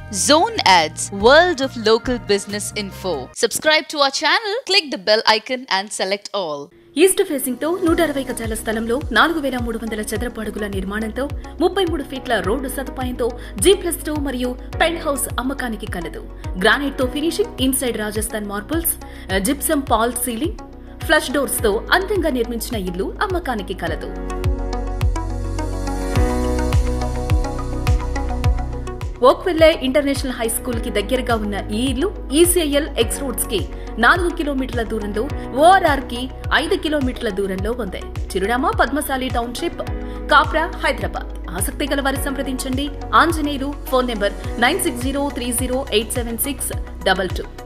Zone Ads, World of Local Business Info. Subscribe to our channel, click the bell icon and select all. East facing తో నూట అరవై గజాల స్థలంలో నాలుగు వేల మూడు వందల చదరపు అడుగుల నిర్మాణంతో ముప్పై మూడు ఫీట్ల రోడ్డు సదుపాయంతో జీ ప్లస్ టూ మరియు పెంట్ హౌస్ అమ్మకానికి కలదు గ్రానైట్ తో finishing inside Rajasthan marbles gypsum false ceiling flush doors తో అందంగా నిర్మించిన ఇల్లు అమ్మకానికి కలదు ఓక్వెల్లే ఇంటర్నేషనల్ హై స్కూల్ కి దగ్గరగా ఉన్న ఈ ఇల్లు ఈసీఐఎల్ ఎక్స్ రోడ్స్ కి నాలుగు కిలోమీటర్ల దూరంలో ఓఆర్ఆర్ కి ఐదు కిలోమీటర్ల దూరంలో ఉంది చిరునామా పద్మశాలి టౌన్షిప్ కాప్రా హైదరాబాద్ ఆసక్తి గల వారి సంప్రదించండి Anjaneyulu phone number nine six zero three zero eight seven six double two